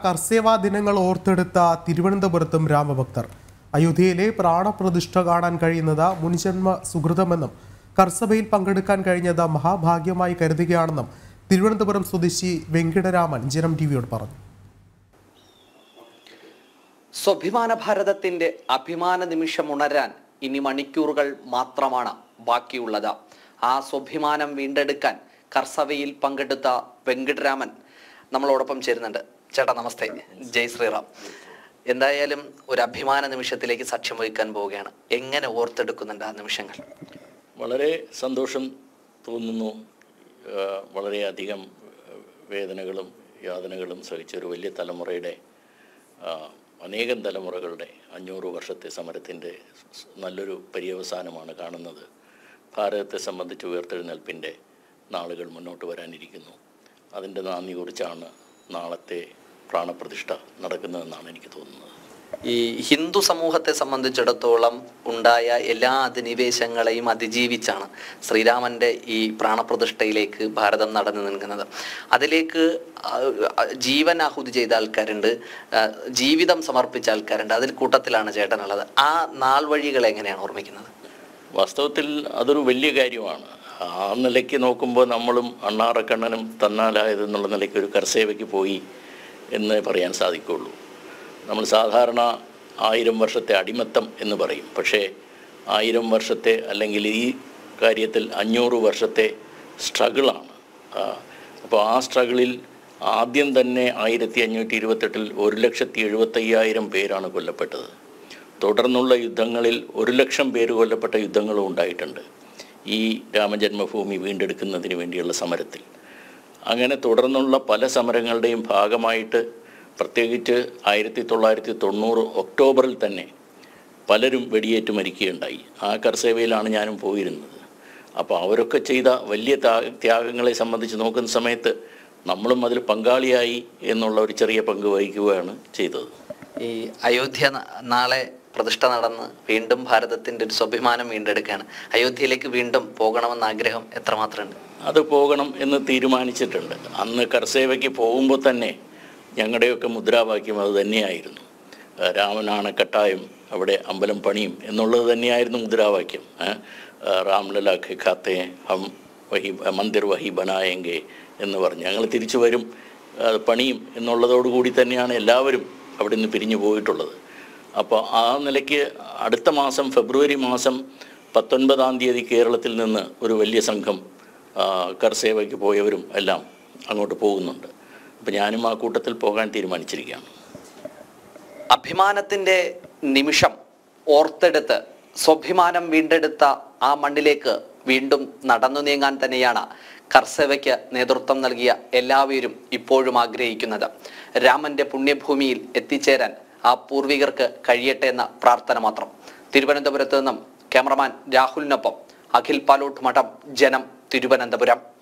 കർസേവാ ദിനങ്ങൾ ഓർത്തെടുത്ത തിരുവനന്തപുരത്തും രാമഭക്തർ അയോധ്യയിലെ പ്രാണപ്രതിഷ്ഠ കാണാൻ കഴിയുന്നത് മുൻജന്മ സുഹൃതമെന്നും കർസഭയിൽ പങ്കെടുക്കാൻ കഴിഞ്ഞത് മഹാഭാഗ്യമായി കരുതുകയാണെന്നും തിരുവനന്തപുരം സ്വദേശി വെങ്കിടരാമൻ ജനം ടി വിയോട് പറഞ്ഞു സ്വാഭിമാന ഭാരതത്തിന്റെ അഭിമാന നിമിഷം ഉണരാൻ ഇനി മണിക്കൂറുകൾ മാത്രമാണ് ബാക്കിയുള്ളത് ആ സ്വാഭിമാനം വീണ്ടെടുക്കാൻ കർസവയിൽ പങ്കെടുത്ത വെങ്കിട്ടരാമൻ നമ്മളോടൊപ്പം ചേരുന്നുണ്ട് ചേട്ടാ നമസ്തേ ജയ് ശ്രീറാം എന്തായാലും ഒരു അഭിമാന നിമിഷത്തിലേക്ക് സാക്ഷ്യം വഹിക്കാൻ പോവുകയാണ് എങ്ങനെ ഓർത്തെടുക്കുന്നുണ്ട് ആ നിമിഷങ്ങൾ വളരെ സന്തോഷം തോന്നുന്നു ആ, വളരെയധികം ആ, വേദനകളും യാതനകളും സഹിച്ച ഒരു വലിയ തലമുറയുടെ ആ, അനേകം തലമുറകളുടെ അഞ്ഞൂറ് വർഷത്തെ സമരത്തിൻ്റെ സ് നല്ലൊരു പര്യവസാനമാണ് കാണുന്നത് ഭാരതത്തെ സംബന്ധിച്ച് ഉയർത്തെഴുന്നേൽപ്പിൻ്റെ നാളുകൾ മുന്നോട്ട് വരാനിരിക്കുന്നു അതിൻ്റെ നാന്ദി കുറിച്ചാണ് നാളത്തെ പ്രാണപ്രതിഷ്ഠ നടക്കുന്നതെന്നാണ് എനിക്ക് തോന്നുന്നത് ഈ ഹിന്ദു സമൂഹത്തെ സംബന്ധിച്ചിടത്തോളം ഉണ്ടായ എല്ലാ അധിനിവേശങ്ങളെയും അതിജീവിച്ചാണ് ശ്രീരാമന്റെ ഈ പ്രാണപ്രതിഷ്ഠയിലേക്ക് ഭാരതം നടന്നു നിൽക്കുന്നത് അതിലേക്ക് ആ, ആ, ജീവൻ ആഹുതി ചെയ്ത ആൾക്കാരുണ്ട് ആ, ജീവിതം സമർപ്പിച്ച ആൾക്കാരുണ്ട് അതിൽ കൂട്ടത്തിലാണ് ചേട്ടനുള്ളത് ആ നാൾ വഴികൾ എങ്ങനെയാണ് ഓർമ്മിക്കുന്നത് വാസ്തവത്തിൽ അതൊരു വലിയ കാര്യമാണ് ആ നിലയ്ക്ക് നോക്കുമ്പോൾ നമ്മളും അണ്ണാറക്കണ്ണനും തന്നാലായതെന്നുള്ള നിലയ്ക്ക് ഒരു കർസേവയ്ക്ക് പോയി എന്ന് പറയാൻ സാധിക്കുള്ളൂ നമ്മൾ സാധാരണ ആയിരം വർഷത്തെ അടിമത്തം എന്ന് പറയും പക്ഷേ ആയിരം വർഷത്തെ അല്ലെങ്കിൽ ഈ കാര്യത്തിൽ അഞ്ഞൂറ് വർഷത്തെ സ്ട്രഗിളാണ് അപ്പോൾ ആ സ്ട്രഗിളിൽ ആദ്യം തന്നെ ആയിരത്തി അഞ്ഞൂറ്റി ഇരുപത്തെട്ടിൽ ഒരു ലക്ഷത്തി എഴുപത്തയ്യായിരം പേരാണ് കൊല്ലപ്പെട്ടത് തുടർന്നുള്ള യുദ്ധങ്ങളിൽ ഒരു ലക്ഷം പേര് കൊല്ലപ്പെട്ട യുദ്ധങ്ങളും ഉണ്ടായിട്ടുണ്ട് ഈ രാമജന്മഭൂമി വീണ്ടെടുക്കുന്നതിന് വേണ്ടിയുള്ള സമരത്തിൽ അങ്ങനെ തുടർന്നുള്ള പല സമരങ്ങളുടെയും ഭാഗമായിട്ട് പ്രത്യേകിച്ച് ആയിരത്തി തൊള്ളായിരത്തി തൊണ്ണൂറ് ഒക്ടോബറിൽ തന്നെ പലരും വെടിയേറ്റ് മരിക്കുകയുണ്ടായി ആ കർസേവയിലാണ് ഞാനും പോയിരുന്നത് അപ്പോൾ അവരൊക്കെ ചെയ്ത വലിയ ത്യാ- ത്യാഗങ്ങളെ സംബന്ധിച്ച് നോക്കുന്ന സമയത്ത് നമ്മളും അതിൽ പങ്കാളിയായി എന്നുള്ള ഒരു ചെറിയ പങ്ക് വഹിക്കുകയാണ് ചെയ്തത് ഈ അയോധ്യ ന- നാളെ പ്രതിഷ്ഠ നടന്ന് വീണ്ടും ഭാരതത്തിന്റെ ഒരു സ്വാഭിമാനം വീണ്ടെടുക്കുകയാണ് അയോധ്യയിലേക്ക് വീണ്ടും പോകണമെന്ന ആഗ്രഹം എത്രമാത്രമുണ്ട് അത് പോകണം എന്ന് തീരുമാനിച്ചിട്ടുണ്ട് അന്ന് കർസേവയ്ക്ക് പോകുമ്പോൾ തന്നെ ഞങ്ങളുടെയൊക്കെ മുദ്രാവാക്യം അത് തന്നെയായിരുന്നു ആ, രാമനാണ് കട്ടായം അവിടെ അമ്പലം പണിയും എന്നുള്ളത് തന്നെയായിരുന്നു മുദ്രാവാക്യം ഏ? ആ, രാംലല ഖാത്തെ ഹം വഹി മന്ദിർ വഹി ബനായെങ്കെ എന്ന് പറഞ്ഞ് ഞങ്ങൾ തിരിച്ചു വരും ആ, പണിയും എന്നുള്ളതോടുകൂടി തന്നെയാണ് എല്ലാവരും അവിടെ നിന്ന് പിരിഞ്ഞു പോയിട്ടുള്ളത് അപ്പോൾ ആ നിലയ്ക്ക് അടുത്ത മാസം ഫെബ്രുവരി മാസം പത്തൊൻപതാം തീയതി കേരളത്തിൽ നിന്ന് ഒരു വലിയ സംഘം ആ, കർസേവയ്ക്ക് പോയവരും എല്ലാം അങ്ങോട്ട് പോകുന്നുണ്ട് അപ്പോൾ ഞാനും ആ കൂട്ടത്തിൽ പോകാൻ തീരുമാനിച്ചിരിക്കുകയാണ് അഭിമാനത്തിന്റെ നിമിഷം ഓർത്തെടുത്ത് സ്വാഭിമാനം വീണ്ടെടുത്ത ആ മണ്ണിലേക്ക് വീണ്ടും നടന്നു നീങ്ങാൻ തന്നെയാണ് കർസവയ്ക്ക് നേതൃത്വം നൽകിയ എല്ലാവരും ഇപ്പോഴും ആഗ്രഹിക്കുന്നത് രാമന്റെ പുണ്യഭൂമിയിൽ എത്തിച്ചേരാൻ ആ പൂർവികർക്ക് കഴിയട്ടെ എന്ന പ്രാർത്ഥന മാത്രം തിരുവനന്തപുരത്ത് നിന്നും ക്യാമറമാൻ രാഹുലിനൊപ്പം അഖിൽ പാലോട്ട് മഠം ജനം തിരുവനന്തപുരം